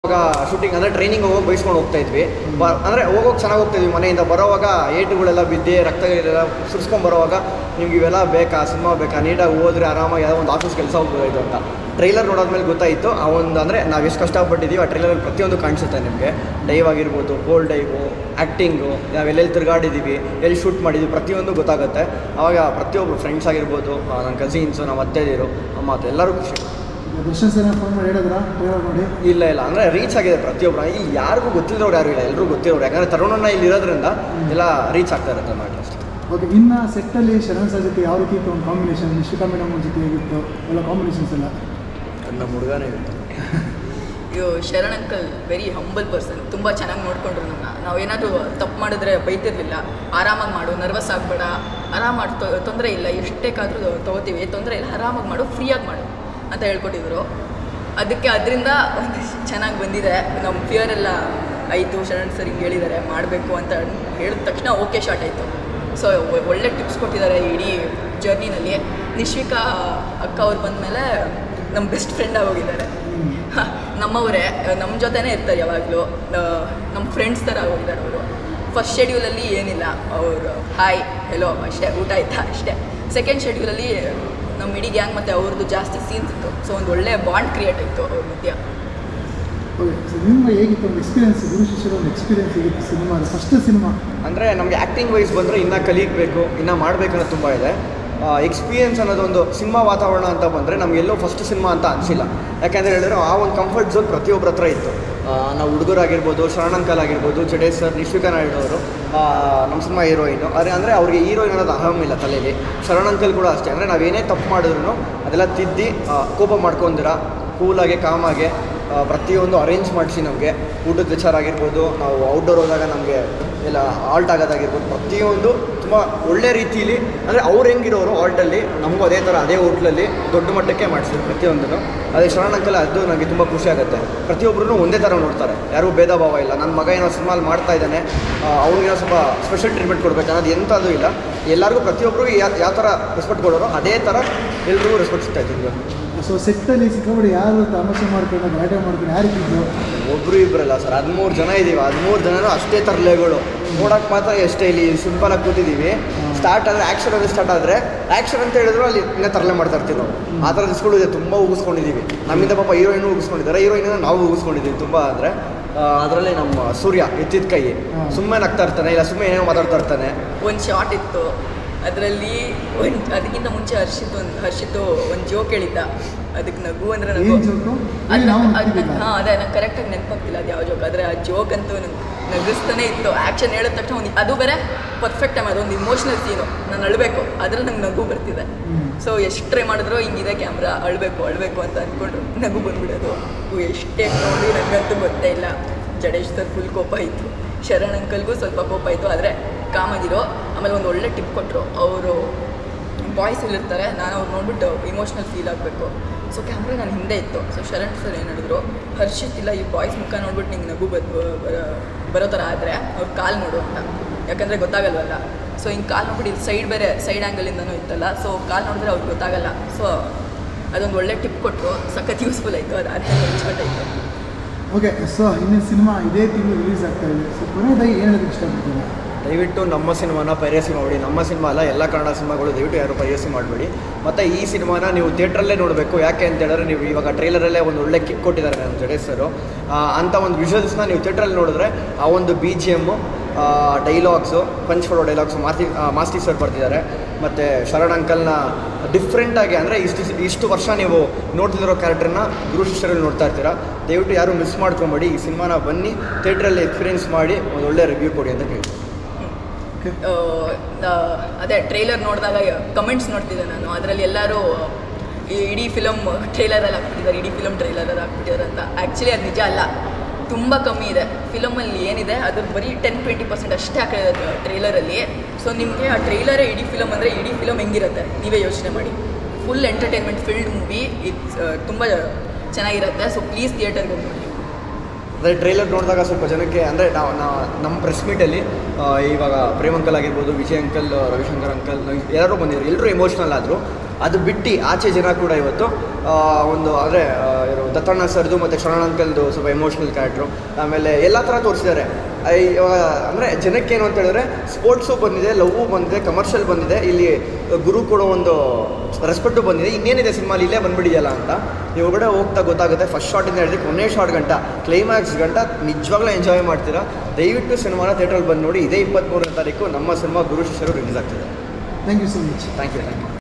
ಇವಾಗ ಶೂಟಿಂಗ್ ಅಂದರೆ ಟ್ರೈನಿಂಗ್ ಹೋಗೋಕೆ ಬೈಸ್ಕೊಂಡು ಹೋಗ್ತಾ ಇದ್ವಿ ಬ ಅಂದರೆ ಹೋಗೋಕೆ ಚೆನ್ನಾಗಿ ಹೋಗ್ತಾ ಇದ್ವಿ ಮನೆಯಿಂದ ಬರೋವಾಗ ಏಟುಗಳೆಲ್ಲ ಬಿದ್ದೆ ರಕ್ತ ಎಲ್ಲ ಸುರಿಸ್ಕೊಂಡು ಬರೋವಾಗ ನಿಮ್ಗೆ ಇವೆಲ್ಲ ಬೇಕಾ ಸಿನಿಮಾ ಬೇಕಾ ನೀಟಾಗಿ ಹೋದ್ರೆ ಆರಾಮಾಗಿ ಯಾವುದೋ ಒಂದು ಆಫೀಸ್ ಕೆಲಸ ಹೋಗ್ಬೋದು ಅಂತ ಟ್ರೈಲರ್ ನೋಡೋದ್ಮೇಲೆ ಗೊತ್ತಾಯಿತು ಆ ಒಂದು ಅಂದರೆ ನಾವು ಎಷ್ಟು ಕಷ್ಟಪಟ್ಟಿದ್ದೀವಿ ಆ ಟ್ರೈಲರಲ್ಲಿ ಪ್ರತಿಯೊಂದು ಕಾಣಿಸುತ್ತೆ ನಿಮಗೆ ಡೈವ್ ಆಗಿರ್ಬೋದು ಕೋಲ್ಡ್ ಡೈವು ಆ್ಯಕ್ಟಿಂಗು ನಾವು ಎಲ್ಲೆಲ್ಲಿ ತಿರುಗಾಡಿದ್ದೀವಿ ಎಲ್ಲಿ ಶೂಟ್ ಮಾಡಿದ್ದೀವಿ ಪ್ರತಿಯೊಂದು ಗೊತ್ತಾಗುತ್ತೆ ಆವಾಗ ಪ್ರತಿಯೊಬ್ಬರು ಫ್ರೆಂಡ್ಸ್ ಆಗಿರ್ಬೋದು ಆ, ನನ್ನ ಕಸಿನ್ಸು ನಮ್ಮ ಅತ್ತೆದಿರು ಅಮ್ಮ ಅತ್ತೆ ಎಲ್ಲರೂ ಖುಷಿ ದರ್ಶನ್ ಸರ್ ಫೋನ್ ಮಾಡಿ ಹೇಳಿದ್ರ ಟ್ರೈಲರ್ ನೋಡಿ ಇಲ್ಲ ಇಲ್ಲ ಅಂದರೆ ರೀಚ್ ಆಗಿದೆ ಪ್ರತಿಯೊಬ್ಬರು ಇಲ್ಲಿ ಯಾರಿಗೂ ಗೊತ್ತಿಲ್ಲದವ್ರು ಯಾರು ಇಲ್ಲ ಎಲ್ಲರೂ ಗೊತ್ತಿರೋರು ಯಾಕಂದರೆ ತರುಣಣ್ಣ ಇಲ್ಲಿ ಇರೋದ್ರಿಂದ ಎಲ್ಲ ರೀಚ್ ಆಗ್ತಾ ಇರುತ್ತೆ ಮಾಡಿ ಅಷ್ಟೇ ಓಕೆ ಇನ್ನು ಸೆಟ್ಟಲ್ಲಿ ಶರಣ್ ಸರ್ ಜೊತೆ ಯಾವ ರೀತಿ ಇತ್ತು ಒಂದು ಕಾಂಬಿನೇಷನ್ ನಿಶ್ಚಿತಾ ಮೇಡಮ್ ಅವ್ರ ಜೊತೆ ಹೇಗಿತ್ತು ಎಲ್ಲ ಕಾಂಬಿನೇಷನ್ಸ್ ಎಲ್ಲ ನಮ್ಮ ಹುಡುಗನೇ ಇವು Sharan uncle very humble person ತುಂಬ ಚೆನ್ನಾಗಿ ನೋಡ್ಕೊಂಡ್ರು ನನ್ನ ನಾವೇನಾದರೂ ತಪ್ಪು ಮಾಡಿದ್ರೆ ಬೈತಿರ್ಲಿಲ್ಲ ಆರಾಮಾಗಿ ಮಾಡು ನರ್ವಸ್ ಆಗಬೇಡ ಆರಾಮ ಮಾಡು ತೊಂದರೆ ಇಲ್ಲ ಎಷ್ಟೇಕಾದರೂ ತೊಗೋತೀವಿ ತೊಂದರೆ ಇಲ್ಲ ಆರಾಮಾಗಿ ಮಾಡು ಫ್ರೀಯಾಗಿ ಮಾಡು ಅಂತ ಹೇಳ್ಕೊಟ್ಟಿದ್ರು ಅದಕ್ಕೆ ಅದರಿಂದ ಒಂದಿಷ್ಟು ಚೆನ್ನಾಗಿ ಬಂದಿದೆ ನಮ್ಮ ಫಿಯರ್ ಎಲ್ಲ ಆಯಿತು ಶರಣ್ ಸರ್ ಹಿಂಗೆ ಹೇಳಿದ್ದಾರೆ ಮಾಡಬೇಕು ಅಂತ ಹೇಳಿದ ತಕ್ಷಣ ಓಕೆ ಶಾರ್ಟ್ ಆಯಿತು ಸೊ ಒಳ್ಳೆ ಟಿಪ್ಸ್ ಕೊಟ್ಟಿದ್ದಾರೆ ಇಡೀ ಜರ್ನಿನಲ್ಲಿ ನಿಶ್ವಿಕಾ ಅಕ್ಕ ಅವ್ರು ಬಂದಮೇಲೆ ನಮ್ಮ ಬೆಸ್ಟ್ ಫ್ರೆಂಡ್ ಆಗೋಗಿದ್ದಾರೆ ಹ, ನಮ್ಮವರೇ ನಮ್ಮ ಜೊತೆನೇ ಇರ್ತಾರೆ ಯಾವಾಗಲೂ ನಮ್ಮ ಫ್ರೆಂಡ್ಸ್ ಥರ ಹೋಗಿದ್ದಾರೆ ಅವರು ಫಸ್ಟ್ ಶೆಡ್ಯೂಲಲ್ಲಿ ಏನಿಲ್ಲ ಅವರು ಹಾಯ್ ಹೆಲೋ ಅಷ್ಟೇ ಊಟ ಆಯ್ತಾ ಅಷ್ಟೇ ಸೆಕೆಂಡ್ ಶೆಡ್ಯೂಲಲ್ಲಿ ನಮ್ಮ ಇಡೀ ಗ್ಯಾಂಗ್ ಮತ್ತು ಅವ್ರದ್ದು ಜಾಸ್ತಿ ಸೀನ್ಸ್ ಇತ್ತು ಸೊ ಒಂದು ಒಳ್ಳೆ ಬಾಂಡ್ ಕ್ರಿಯೇಟ್ ಆಯಿತು ಅವ್ರ ಮಧ್ಯ ಓಕೆ ಸೊ ನಿಮ್ಮ ಹೇಗಿತ್ತು ಒಂದು ಎಕ್ಸ್ಪೀರಿಯನ್ಸ್ ಗುರು ಶಿಷ್ಯರ ಒಂದು ಎಕ್ಸ್ಪೀರಿಯನ್ಸ್ ಹೇಗಿತ್ತು ಸಿನಿಮಾ ಫಸ್ಟ್ ಸಿನಿಮಾ ಅಂದರೆ ನಮಗೆ ಆ್ಯಕ್ಟಿಂಗ್ ವೈಸ್ ಬಂದರೆ ಇನ್ನೂ ಕಲಿಯಬೇಕು ಇನ್ನೂ ಮಾಡಬೇಕನ್ನೋ ತುಂಬ ಇದೆ ಎಕ್ಸ್ಪೀರಿಯನ್ಸ್ ಅನ್ನೋದೊಂದು ಸಿನಿಮಾ ವಾತಾವರಣ ಅಂತ ಬಂದರೆ ನಮಗೆಲ್ಲೋ ಫಸ್ಟ್ ಸಿನಿಮಾ ಅಂತ ಅನಿಸಿಲ್ಲ ಯಾಕೆಂದರೆ ಹೇಳಿದ್ರೆ ಆ ಒಂದು ಕಂಫರ್ಟ್ ಝೋನ್ ಪ್ರತಿಯೊಬ್ಬರ ಹತ್ರ ಇತ್ತು ಆ, ನಾವು ಹುಡುಗರಾಗಿರ್ಬೋದು ಶರಣ್ ಅಂಕಲ್ ಆಗಿರ್ಬೋದು ಜಡೇಶ್ ಸರ್ ನಿಶ್ವಿಕಾ ನಾಯ್ಡು ಅವರು ನಮ್ಮ ಸಿನಿಮಾ ಹೀರೋಯಿನು ಆದರೆ ಅಂದರೆ ಅವ್ರಿಗೆ ಹೀರೋಯಿನ್ ಅನ್ನೋದು ಅಹಂ ಇಲ್ಲ ತಲೆಯಲ್ಲಿ ಶರಣ್ ಅಂಕಲ್ ಕೂಡ ಅಷ್ಟೇ ಅಂದರೆ ನಾವೇನೇ ತಪ್ಪು ಮಾಡಿದ್ರು ಅದೆಲ್ಲ ತಿದ್ದಿ ಆ, ಕೋಪ ಮಾಡ್ಕೊಂಡಿರ ಕೂಲಾಗೆ ಕಾಮಾಗೆ ಆ, ಪ್ರತಿಯೊಂದು ಅರೇಂಜ್ ಮಾಡಿಸಿ ನಮಗೆ ಊಟದ ವಿಚಾರ ಆಗಿರ್ಬೋದು ನಾವು ಔಟ್ಡೋರ್ ಹೋದಾಗ ನಮಗೆ ಎಲ್ಲ ಆಲ್ಟ್ ಆಗೋದಾಗಿರ್ಬೋದು ಪ್ರತಿಯೊಂದು ತುಂಬ ಒಳ್ಳೆ ರೀತಿಯಲ್ಲಿ ಅಂದರೆ ಅವ್ರು ಹೆಂಗಿರೋರು ಆಲ್ಟಲ್ಲಿ ನಮಗೂ ಅದೇ ಥರ ಅದೇ ಹೋಟ್ಲಲ್ಲಿ ದೊಡ್ಡ ಮಟ್ಟಕ್ಕೆ ಮಾಡಿಸಿದ್ರು ಪ್ರತಿಯೊಂದನ್ನು ಅದೇ ಶರಣ ಅಂಕಲ್ ಅದು ನನಗೆ ತುಂಬ ಖುಷಿ ಆಗುತ್ತೆ ಪ್ರತಿಯೊಬ್ಬರೂ ಒಂದೇ ಥರ ನೋಡ್ತಾರೆ ಯಾರೂ ಭೇದ ಭಾವ ಇಲ್ಲ ನನ್ನ ಮಗ ಏನೋ ಸಿನಿಮಾಲ್ ಮಾಡ್ತಾ ಇದ್ದಾನೆ ಅವ್ನಿಗೆ ಸ್ವಲ್ಪ ಸ್ಪೆಷಲ್ ಟ್ರೀಟ್ಮೆಂಟ್ ಕೊಡಬೇಕು ಅನ್ನೋದು ಎಂಥದ್ದು ಇಲ್ಲ ಎಲ್ಲರಿಗೂ ಪ್ರತಿಯೊಬ್ಬರಿಗೂ ಯಾವ ಯಾವ ಥರ ರೆಸ್ಪೆಕ್ಟ್ ಕೊಡೋರು ಅದೇ ಥರ ಎಲ್ರಿಗೂ ರೆಸ್ಪೆಕ್ಟ್ ಸಿಗ್ತಾ ಇತ್ತು ಸೊ ಸೆಟ್ಟಲ್ಲಿ ಸಿಕ್ಕಾಪಟ್ಟೆ ಯಾರು ತಮಾಷೆ ಮಾಡ್ಕೊಂಡು ಗಲಾಟೆ ಮಾಡ್ಕೊಂಡು ಯಾರು ಇದ್ದಿದ್ದು ಒಬ್ರು ಇಬ್ಬರಲ್ಲ ಸರ್ ಹದಿಮೂರು ಜನ ಇದ್ದೀವಿ ಹದಿಮೂರು ಜನನೂ ಅಷ್ಟೇ ತರಲೆಗಳು ನೋಡೋಕೆ ಮಾತ್ರ ಎಷ್ಟೇ ಇಲ್ಲಿ ಸಿಂಪಲ್ ಆಗಿ ಕೂತಿದ್ದೀವಿ ಸ್ಟಾರ್ಟ್ ಆದರೆ ಆ್ಯಕ್ಷನ್ ಅಂದರೆ ಸ್ಟಾರ್ಟ್ ಆದರೆ ಆ್ಯಕ್ಷನ್ ಅಂತ ಹೇಳಿದ್ರು ಅಲ್ಲಿ ಇನ್ನೇ ತರಲೆ ಮಾಡ್ತಾ ಇರ್ತೀವಿ ನಾವು ಆ ಥರ ದಿಸ್ಗಳು ಇದೆ ತುಂಬ ಉಗಿಸ್ಕೊಂಡಿದ್ದೀವಿ ನಮ್ಮಿಂದ ಪಾಪ ಹೀರೋಯಿನ್ ಉಗಿಸ್ಕೊಂಡಿದ್ದಾರೆ ಹೀರೋಯಿನ್ ನಾವು ಉಗಿಸ್ಕೊಂಡಿದ್ದೀವಿ ತುಂಬ ಅಂದರೆ ಅದರಲ್ಲಿ ನಮ್ಮ ಸೂರ್ಯ ಎತ್ತಿದ ಕೈ ಹಾ. ಸುಮ್ಮನೆ ನಗ್ತಾ ಇರ್ತಾನೆ ಇಲ್ಲ ಸುಮ್ಮನೆ ಏನೋ ಮಾತಾಡ್ತಾ ಇರ್ತಾನೆ ಒಂದು ಶಾರ್ಟ್ ಇತ್ತು ಅದರಲ್ಲಿ ಒಂದು ಅದಕ್ಕಿಂತ ಮುಂಚೆ ಹರ್ಷಿತ್ ಒಂದು ಹರ್ಷಿತ್ತು ಒಂದು ಜೋಕ್ ಹೇಳಿದ್ದ ಅದಕ್ಕೆ ನಗು ಅಂದ್ರೆ ನಗು ಏನ್ joke? ಅದು ಏನ್ ನಾವು ಅದು ಗೊತ್ತಿಲ್ಲ. ಹಾಂ ಅದೇ ನಂಗೆ ಕರೆಕ್ಟಾಗಿ ನೆನಪಾಗ್ತಿಲ್ಲ ಅದು ಯಾವ ಜೋಕ್ ಆದರೆ ಆ ಜೋಕ್ ಅಂತೂ ನಂಗೆ ನಗಿಸ್ತಾನೆ ಇತ್ತು ಆ್ಯಕ್ಷನ್ ಹೇಳಿದ ತಕ್ಷಣ ಒಂದು ಅದು ಬೇರೆ ಪರ್ಫೆಕ್ಟ್ ಟೈಮ್ ಅದೊಂದು ಇಮೋಷ್ನಲ್ ಸೀನು ನಾನು ಅಳಬೇಕು ಅದ್ರಲ್ಲಿ ನಂಗೆ ನಗು ಬರ್ತಿದೆ ಹ್ಮ್. ಸೊ ಎಷ್ಟು ಟ್ರೈ ಮಾಡಿದ್ರು ಹಿಂಗಿದೆ ಕ್ಯಾಮ್ರಾ ಅಳಬೇಕು ಅಳಬೇಕು ಅಂತ ಅಂದ್ಕೊಂಡ್ರು ನಗು ಬಂದ್ಬಿಡೋದು ಇವು ಎಷ್ಟೇ ನೋಡಿ ನನಗಂತೂ ಗೊತ್ತೇ ಇಲ್ಲ ಜಡೇಶ್ ಸರ್ ಫುಲ್ ಕೋಪ ಇತ್ತು ಶರಣ್ ಅಂಕಲ್ಗೂ ಸ್ವಲ್ಪ ಕೋಪ ಇತ್ತು ಆದರೆ ಕಾಮಾಗಿರೋ ಆಮೇಲೆ ಒಂದು ಒಳ್ಳೆ ಟಿಪ್ ಕೊಟ್ಟರು ಅವರು ಬಾಯ್ಸ್ ಇಲ್ಲಿರ್ತಾರೆ ನಾನು ಅವ್ರು ನೋಡ್ಬಿಟ್ಟು ಇಮೋಷ್ನಲ್ ಫೀಲ್ ಆಗಬೇಕು ಸೊ ಕ್ಯಾಮ್ರಾ ನಾನು ಹಿಂದೆ ಇತ್ತು ಸೊ ಶರಣ್ ಸರ್ ಏನು ಹೇಳಿದ್ರು ಹರ್ಷಿತ್ ಇಲ್ಲ ಈ ಬಾಯ್ಸ್ ಮುಖ ನೋಡ್ಬಿಟ್ಟು ನಿಂಗೆ ನಗು ಬದ್ ಬರ- ಬರೋ ಥರ ಆದರೆ ಅವ್ರ ಕಾಲು ನೋಡು ಅಂತ ಯಾಕಂದರೆ ಗೊತ್ತಾಗಲ್ವಲ್ಲ ಸೊ ಹಿಂಗೆ ಕಾಲು ನೋಡ್ಬಿಟ್ಟು ಇಲ್ಲಿ ಸೈಡ್ ಬೇರೆ ಸೈಡ್ ಆ್ಯಂಗಲಿಂದನೂ ಇತ್ತಲ್ಲ ಸೊ ಕಾಲು ನೋಡಿದ್ರೆ ಅವ್ರಿಗೆ ಗೊತ್ತಾಗಲ್ಲ ಸೊ ಅದೊಂದು ಒಳ್ಳೆ ಟಿಪ್ ಕೊಟ್ಟರು ಸಖತ್ ಯೂಸ್ಫುಲ್ ಆಯಿತು ಅದು ಆದ್ಮೇಲೆ ಮೆಚ್ಚಿಬಿಟ್ಟಾಯಿತು ಓಕೆ ಸೊ ಇನ್ನೊಂದು ಸಿನಿಮಾ ಇದೇ ತಿಂಗಳು ರಿಲೀಸ್ ಆಗ್ತಾ ಇದೆ ಸೊ ಕೊನೆಯದಾಗಿ ಏನು ಹೇಳೋದಕ್ಕೆ ಇಷ್ಟಪಡ್ತೀನಿ ದಯವಿಟ್ಟು ನಮ್ಮ ಸಿನಿಮಾನ ಪೈರಸಿ ಮಾಡಬೇಡಿ ನಮ್ಮ ಸಿನಿಮಾ ಅಲ್ಲ ಎಲ್ಲ ಕನ್ನಡ ಸಿನಿಮಾಗಳು ದಯವಿಟ್ಟು ಯಾರು ಪೈರಸಿ ಮಾಡಬೇಡಿ ಮತ್ತು ಈ ಸಿನಿಮಾನ ನೀವು ಥಿಯೇಟ್ರಲ್ಲೇ ನೋಡಬೇಕು ಯಾಕೆ ಅಂತ ಹೇಳಿದ್ರೆ ನೀವು ಇವಾಗ ಟ್ರೈಲರಲ್ಲೇ ಒಂದು ಒಳ್ಳೆ ಕಿಕ್ ಕೊಟ್ಟಿದ್ದಾರೆ ನಮ್ಮ ಜಡೇಶ್ ಸರು ಆ, ಅಂಥ ಒಂದು ವಿಷುವಲ್ಸ್ನ ನೀವು ಥಿಯೇಟ್ರಲ್ಲಿ ನೋಡಿದ್ರೆ ಆ ಒಂದು B G M dialogues punch ಕೊಡೋ ಡೈಲಾಗ್ಸು ಮಾಸ್ತಿ ಮಾಸ್ತಿ ಸರ್ ಬರ್ತಿದ್ದಾರೆ ಮತ್ತು ಶರಣ್ ಅಂಕಲ್ನ ಡಿಫ್ರೆಂಟಾಗಿ ಅಂದರೆ ಇಷ್ಟು ಇಷ್ಟು ವರ್ಷ ನೀವು ನೋಡ್ತಿರೋ ಕ್ಯಾರೆಕ್ಟರ್ನ ಗುರು ಶಿಷ್ಯರಲ್ಲಿ ನೋಡ್ತಾ ಇರ್ತೀರಾ ದಯವಿಟ್ಟು ಯಾರು ಮಿಸ್ ಮಾಡ್ಕೊಬೇಡಿ ಈ ಸಿನಿಮಾನ ಬನ್ನಿ ಥಿಯೇಟ್ರಲ್ಲಿ ಎಕ್ಸ್ಪೀರಿಯೆನ್ಸ್ ಮಾಡಿ ಒಂದು ಒಳ್ಳೆ ರಿವ್ಯೂ ಕೊಡಿ ಅಂತ ಕೇಳ್ತೀನಿ ಓಕೆ ಆ, ನ- ಅದೇ ಟ್ರೈಲರ್ ನೋಡಿದಾಗ ಕಮೆಂಟ್ಸ್ ನೋಡ್ತಿದ್ದೆ ನಾನು ಅದರಲ್ಲಿ ಎಲ್ಲರೂ ಈ ಇಡೀ ಫಿಲಮ್ ಟ್ರೈಲರಲ್ಲಿ ಹಾಕ್ಬಿಟ್ಟಿದ್ದಾರೆ ಇಡೀ ಫಿಲಮ್ ಟ್ರೈಲರಲ್ಲಿ ಹಾಕ್ಬಿಟ್ಟಿದ್ದಾರೆ ಅಂತ ಆ್ಯಕ್ಚುಲಿ ಅದು ನಿಜ ಅಲ್ಲ ತುಂಬ ಕಮ್ಮಿ ಇದೆ ಫಿಲಮಲ್ಲಿ ಏನಿದೆ ಅದು ಬರೀ ಟೆನ್ ಟ್ವೆಂಟಿ ಪರ್ಸೆಂಟ್ ಅಷ್ಟೇ ಹಾಕಿರೋದು ಟ್ರೈಲರಲ್ಲಿ ಸೊ ನಿಮಗೆ ಆ ಟ್ರೈಲರೇ ಇಡೀ ಫಿಲಮ್ ಅಂದರೆ ಇಡೀ ಫಿಲಮ್ ಹೆಂಗಿರುತ್ತೆ ನೀವೇ ಯೋಚನೆ ಮಾಡಿ full entertainment filled movie it's ತುಂಬ ಚೆನ್ನಾಗಿರುತ್ತೆ ಸೊ ಪ್ಲೀಸ್ ಥಿಯೇಟರ್ಗೆ ಹೋಗಿ ನೋಡಿ ಅದೇ ಟ್ರೈಲರ್ ನೋಡಿದಾಗ ಸ್ವಲ್ಪ ಜನಕ್ಕೆ ಅಂದರೆ ನಾವು ನಾವು ನಮ್ಮ ಪ್ರೆಸ್ ಮೀಟಲ್ಲಿ ಇವಾಗ ಪ್ರೇಮ್ ಅಂಕಲ್ ಆಗಿರ್ಬೋದು ವಿಜಯ್ ಅಂಕಲ್ ರವಿಶಂಕರ್ ಅಂಕಲ್ ಎಲ್ಲರೂ ಬಂದಿದ್ರು ಎಲ್ಲರೂ ಎಮೋಷ್ನಲ್ ಆದರು ಅದು ಬಿಟ್ಟು ಆಚೆ ಜನ ಕೂಡ ಇವತ್ತು ಆ, ಒಂದು ಅಂದರೆ ಇವರು ದತ್ತಣ್ಣ ಸರ್ದು ಮತ್ತು ಶರಣ ಅಂಕಲ್ದು ಸ್ವಲ್ಪ ಎಮೋಷ್ನಲ್ ಕ್ಯಾರೆಕ್ಟ್ರು ಆಮೇಲೆ ಎಲ್ಲ ಥರ ತೋರಿಸಿದ್ದಾರೆ ಅಂದರೆ ಜನಕ್ಕೇನು ಅಂತ ಹೇಳಿದ್ರೆ ಸ್ಪೋರ್ಟ್ಸು ಬಂದಿದೆ ಲವ್ವು ಬಂದಿದೆ ಕಮರ್ಷಿಯಲ್ ಬಂದಿದೆ ಇಲ್ಲಿ ಗುರು ಕೊಡೋ ಒಂದು ರೆಸ್ಪೆಕ್ಟು ಬಂದಿದೆ ಇನ್ನೇನಿದೆ ಸಿನಿಮಾಲಿ ಇಲ್ಲೇ ಬಂದ್ಬಿಡಿದೆಯಲ್ಲ ಅಂತ ನೀವು ಒಳಗಡೆ ಹೋಗ್ತಾ ಗೊತ್ತಾಗುತ್ತೆ ಫಸ್ಟ್ ಶಾಟಿಂದ ಹಿಡಿದು ಕೊನೆ ಶಾಟ್ ಗಂಟ ಕ್ಲೈಮ್ಯಾಕ್ಸ್ ಗಂಟ ನಿಜವಾಗ್ಲೂ ಎಂಜಾಯ್ ಮಾಡ್ತೀರಾ ದಯವಿಟ್ಟು ಸಿನಿಮಾನ ಥಿಯೇಟ್ರಲ್ಲಿ ಬಂದು ನೋಡಿ ಇದೇ ಇಪ್ಪತ್ತ್ಮೂರನೇ ತಾರೀಕು ನಮ್ಮ ಸಿನಿಮಾ ಗುರು ಶಿಷ್ಯರು ರಿಲೀಸ್ ಆಗ್ತಿದೆ thank you so much thank you thank you